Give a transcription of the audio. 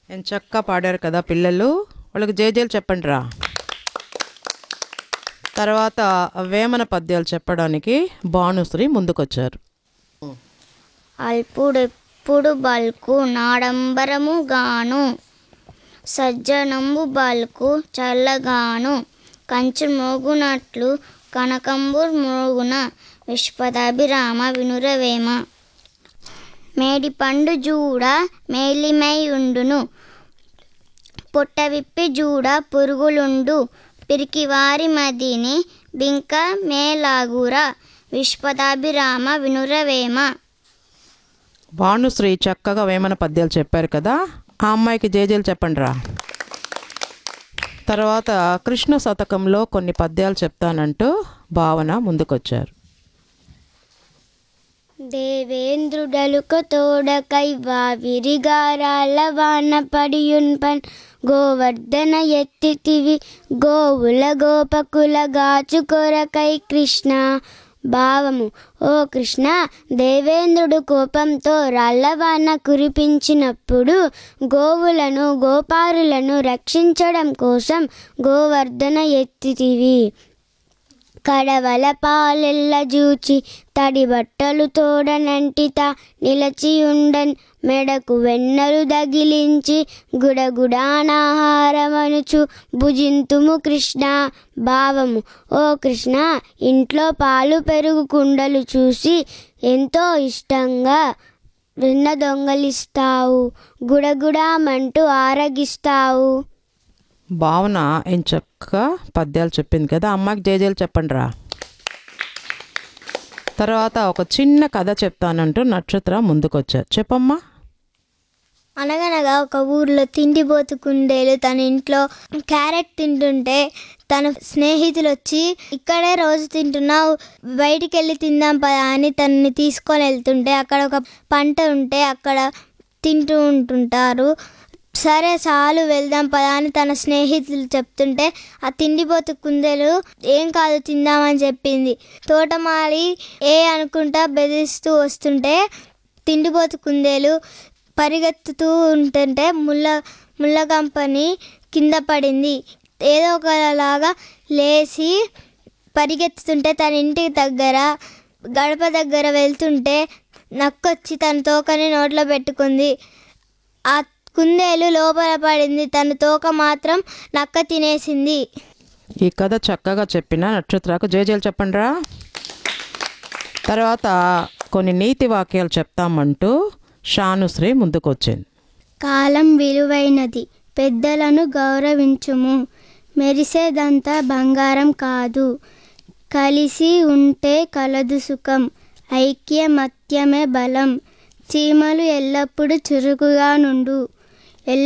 ఎంత చక్కగా పాడారు కదా పిల్లలు వాళ్ళకి జేజేలు చెప్పండి రా తర్వాత వేమన పద్యాలు చెప్పడానికి భానుశ్రీ ముందుకొచ్చారు అల్పుడెప్పుడు బల్కు నాడంబరము గాను సజ్జనంబు బల్కు చల్లగాను కంచు మోగునట్లు కనకంబు మోగున విశ్వదాభిరామ వినురవేమ మేడి పండు జూడ మేలిమై ఉండును పొట్ట విప్పి జూడ పురుగులుండు పిరికివారి మదిని బింక మేలాగురా విశ్వదాభిరామ వినురవేమ భానుశ్రీ చక్కగా వేమన పద్యాలు చెప్పారు కదా ఆ అమ్మాయికి జేజేలు చెప్పండి రా తర్వాత కృష్ణ శతకంలో కొన్ని పద్యాలు చెప్తానంటూ భావన ముందుకొచ్చారు దేవేంద్రుడలుక తోడకై వావిరిగారాల వాన పడియున్పన్ గోవర్ధన ఎత్తితివి గోవుల గోపకుల గాచు కొరకై కృష్ణ భావము ఓ కృష్ణ దేవేంద్రుడు కోపంతో రాళ్లవాన కురిపించినప్పుడు గోవులను గోపారులను రక్షించడం కోసం గోవర్ధన ఎత్తితివి కడవల పాలెల్ల జూచి తడి బట్టలు తోడనంటిత నిలచియుండన్ మెడకు వెన్నెలు దగిలించి గుడగుడానాహారమనుచు భుజింతుము కృష్ణ భావము ఓ కృష్ణ ఇంట్లో పాలు పెరుగు కుండలు చూసి ఎంతో ఇష్టంగా వెన్న దొంగలిస్తావు గుడగుడామంటూ ఆరగిస్తావు భావన ఏం చక్కగా పద్యాలు చెప్పింది కదా అమ్మాయికి జేజేలు చెప్పండి రా తర్వాత ఒక చిన్న కథ చెప్తానంటూ నక్షత్ర ముందుకొచ్చారు చెప్పమ్మా అనగనగా ఒక ఊర్లో తిండిపోతు కుందేలు తన ఇంట్లో క్యారెట్ తింటుంటే తన స్నేహితులు వచ్చి ఇక్కడే రోజు తింటున్నావు బయటికి వెళ్ళి తిందాం పదా అని తనని తీసుకొని వెళ్తుంటే అక్కడ ఒక పంట ఉంటే అక్కడ తింటూ ఉంటుంటారు సరే చాలు వెళ్దాం పదా అని తన స్నేహితులు చెప్తుంటే ఆ తిండిపోతు కుందేలు ఏం కాదు తిందామని చెప్పింది తోటమాలి ఏ అనుకుంటా బెదిరిస్తూ వస్తుంటే తిండిపోతు కుందేలు పరిగెత్తుతూ ఉంటుంటే ముళ్ళ ముళ్ళగంపని కింద పడింది ఏదో ఒకలాగా లేచి పరిగెత్తుతుంటే తన ఇంటికి దగ్గర గడప దగ్గర వెళ్తుంటే నక్కొచ్చి తన తోకని నోట్లో పెట్టుకుంది ఆ కుందేలు లోపల పడింది తన తోక మాత్రం నక్క తినేసింది ఈ కథ చక్కగా చెప్పిన నక్షత్రకు జేజేలు చెప్పండి రా తర్వాత కొన్ని నీతి వాక్యాలు చెప్తామంటూ షానుశ్రీ ముందుకొచ్చింది కాలం విలువైనది పెద్దలను గౌరవించుము మెరిసేదంతా బంగారం కాదు కలిసి ఉంటే కలదు సుఖం ఐక్యమత్యమే బలం చీమలు ఎల్లప్పుడూ చురుకుగా నుండు